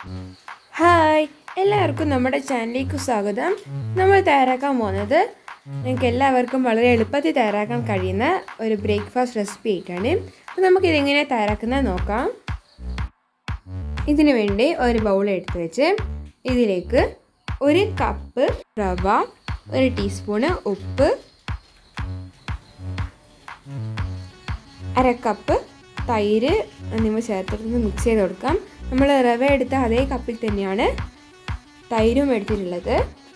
hi എല്ലാവർക്കും നമ്മുടെ ചാനലിലേക്ക് സ്വാഗതം നമ്മൾ തയ്യാറാക്കാൻ പോകുന്നത് നിങ്ങൾക്ക് എല്ലാവർക്കും വളരെ എളുപ്പത്തിൽ തയ്യാറാക്കാൻ കഴിയുന്ന ഒരു ബ്രേക്ക്ഫാസ്റ്റ് റെസിപ്പി ആയിട്ടാണ് അപ്പോൾ നമുക്കിതെങ്ങനെ തയ്യാറാക്കുന്നത് നോക്കാം ഇതിനു വേണ്ടി ഒരു ബൗൾ എടുത്ത് വെച്ച് ഇതിലേക്ക് ഒരു കപ്പ് റവ ഒരു ടീസ്പൂണ് ഉപ്പ് അര കപ്പ് തൈര് എന്നിവ ചേർത്തൊന്ന് മിക്സ് ചെയ്ത് കൊടുക്കാം നമ്മൾ റവ എടുത്ത അതേ കപ്പിൽ തന്നെയാണ് തൈരും എടുത്തിട്ടുള്ളത്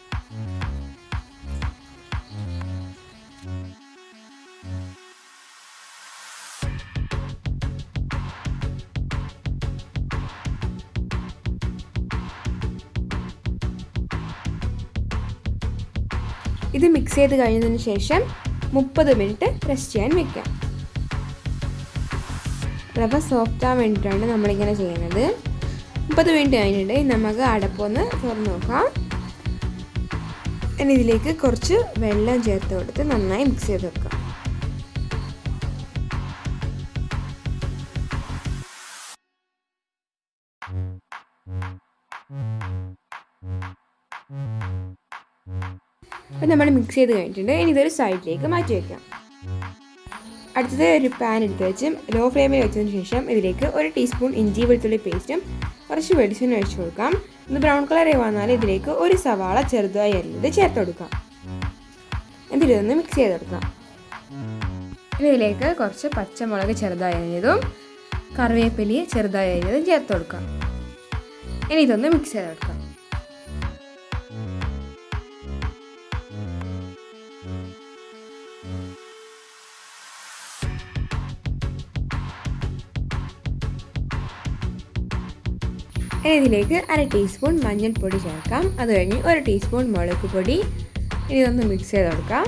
ഇത് മിക്സ് ചെയ്ത് കഴിഞ്ഞതിന് ശേഷം മുപ്പത് മിനിറ്റ് റെസ്റ്റ് ചെയ്യാൻ വെക്കാം റവ സോഫ്റ്റ് ആവാൻ വേണ്ടിയിട്ടാണ് നമ്മളിങ്ങനെ ചെയ്യുന്നത് മുപ്പത് മിനിറ്റ് കഴിഞ്ഞിട്ട് നമുക്ക് അടപ്പൊന്ന് തുറന്ന് നോക്കാം ഇനി ഇതിലേക്ക് കുറച്ച് വെള്ളം ചേർത്ത് കൊടുത്ത് നന്നായി മിക്സ് ചെയ്ത് വെക്കാം അപ്പം നമ്മൾ മിക്സ് ചെയ്ത് കഴിഞ്ഞിട്ടുണ്ട് ഇനി ഇതൊരു സൈഡിലേക്ക് മാറ്റി വയ്ക്കാം അടുത്തത് ഒരു പാൻ എടുത്ത് വെച്ച് ലോ ഫ്ലെയിമിൽ വെച്ചതിന് ശേഷം ഇതിലേക്ക് ഒരു ടീസ്പൂൺ ഇഞ്ചി വെളുത്തുള്ളി പേസ്റ്റും കുറച്ച് വെളിച്ചെണ്ണ ഒഴിച്ചു കൊടുക്കാം ഒന്ന് ബ്രൗൺ കളറായി വന്നാൽ ഇതിലേക്ക് ഒരു സവാള ചെറുതായി അരിഞ്ഞത് ചേർത്ത് കൊടുക്കാം എന്നിട്ടൊന്ന് മിക്സ് ചെയ്ത് കൊടുക്കാം ഇനി ഇതിലേക്ക് കുറച്ച് പച്ചമുളക് ചെറുതായി അരിഞ്ഞതും കറിവേപ്പിലി ചെറുതായി അരിഞ്ഞതും ചേർത്ത് കൊടുക്കാം ഇനി ഇതൊന്ന് മിക്സ് ചെയ്ത് കൊടുക്കാം ഇനി ഇതിലേക്ക് അര ടീസ്പൂൺ മഞ്ഞൾപ്പൊടി ചേർക്കാം അത് കഴിഞ്ഞ് ഒരു ടീസ്പൂൺ മുളക് പൊടി ഇനി ഇതൊന്ന് മിക്സ് ചെയ്ത് കൊടുക്കാം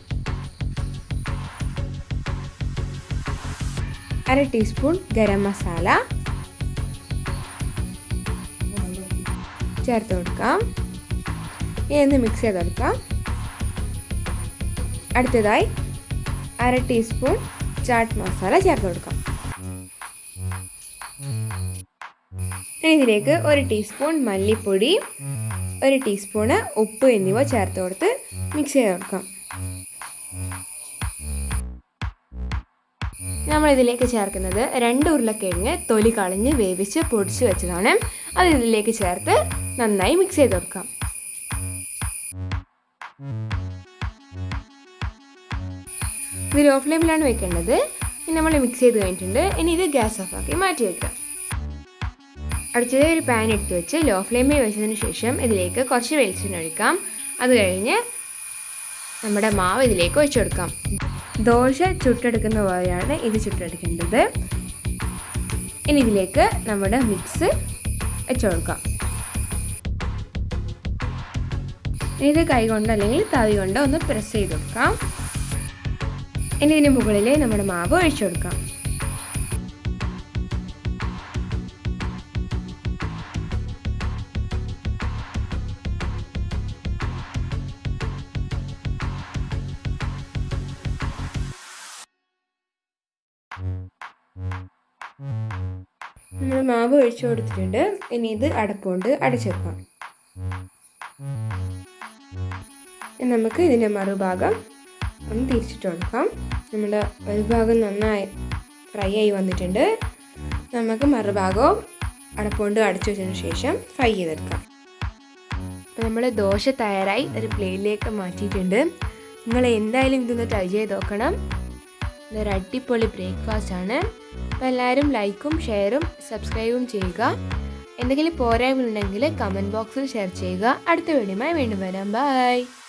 അര ടീസ്പൂൺ ഗരം മസാല ചേർത്ത് കൊടുക്കാം ഇനി ഒന്ന് മിക്സ് ചെയ്ത് കൊടുക്കാം അടുത്തതായി അര ടീസ്പൂൺ ചാട്ട് മസാല ചേർത്ത് കൊടുക്കാം ഇനി ഇതിലേക്ക് ഒരു ടീസ്പൂൺ മല്ലിപ്പൊടി ഒരു ടീസ്പൂണ് ഉപ്പ് എന്നിവ ചേർത്ത് കൊടുത്ത് മിക്സ് ചെയ്ത് കൊടുക്കാം നമ്മൾ ഇതിലേക്ക് ചേർക്കുന്നത് രണ്ട് ഉരുളക്കിഴങ്ങ് തൊലി കളഞ്ഞ് വേവിച്ച് പൊടിച്ച് വെച്ചതാണ് അത് ഇതിലേക്ക് ചേർത്ത് നന്നായി മിക്സ് ചെയ്ത് കൊടുക്കാം ഇത് ലോ ഫ്ലെയിമിലാണ് വെക്കേണ്ടത് ഇനി നമ്മൾ മിക്സ് ചെയ്ത് കഴിഞ്ഞിട്ടുണ്ട് ഇനി ഇത് ഗ്യാസ് ഓഫാക്കി മാറ്റി വെക്കാം അടുത്തത് ഒരു പാൻ എടുത്ത് വെച്ച് ലോ ഫ്ലെയിമിൽ വെച്ചതിന് ശേഷം ഇതിലേക്ക് കുറച്ച് വെളിച്ചെണ്ണ ഒഴിക്കാം അത് കഴിഞ്ഞ് നമ്മുടെ മാവ് ഇതിലേക്ക് ഒഴിച്ചു കൊടുക്കാം ദോശ ചുട്ടെടുക്കുന്ന പോലെയാണ് ഇത് ചുട്ടെടുക്കേണ്ടത് ഇനി ഇതിലേക്ക് നമ്മുടെ മിക്സ് വെച്ചു കൊടുക്കാം ഇനി ഇത് കൈ കൊണ്ട് അല്ലെങ്കിൽ തവി കൊണ്ട് ഒന്ന് പ്രസ് ചെയ്ത് കൊടുക്കാം ഇനി ഇതിന് മുകളിൽ നമ്മുടെ മാവ് ഒഴിച്ചു കൊടുക്കാം നമ്മൾ മാവ് ഒഴിച്ചു കൊടുത്തിട്ടുണ്ട് ഇനി ഇത് അടപ്പുകൊണ്ട് അടച്ചേക്കാം നമുക്ക് ഇതിൻ്റെ മറുഭാഗം ഒന്ന് തിരിച്ചിട്ട് കൊടുക്കാം നമ്മുടെ ഒരു ഭാഗം നന്നായി ഫ്രൈ ആയി വന്നിട്ടുണ്ട് നമുക്ക് മറുഭാഗവും അടപ്പുകൊണ്ട് അടച്ചു വെച്ചതിന് ശേഷം ഫ്രൈ ചെയ്തെടുക്കാം അപ്പോൾ നമ്മൾ ദോശ തയ്യാറായി ഒരു പ്ലേറ്റിലേക്ക് മാറ്റിയിട്ടുണ്ട് നിങ്ങൾ എന്തായാലും ഇതൊന്ന് ട്രൈ ചെയ്ത് നോക്കണം ഇതൊരു അടിപൊളി ബ്രേക്ക്ഫാസ്റ്റ് ആണ് അപ്പോൾ എല്ലാവരും ലൈക്കും ഷെയറും സബ്സ്ക്രൈബും ചെയ്യുക എന്തെങ്കിലും പോരായ്മ ഉണ്ടെങ്കിൽ കമൻറ്റ് ബോക്സിൽ ഷെയർ ചെയ്യുക അടുത്ത വീഡിയോയുമായി വീണ്ടും വരാം ബൈ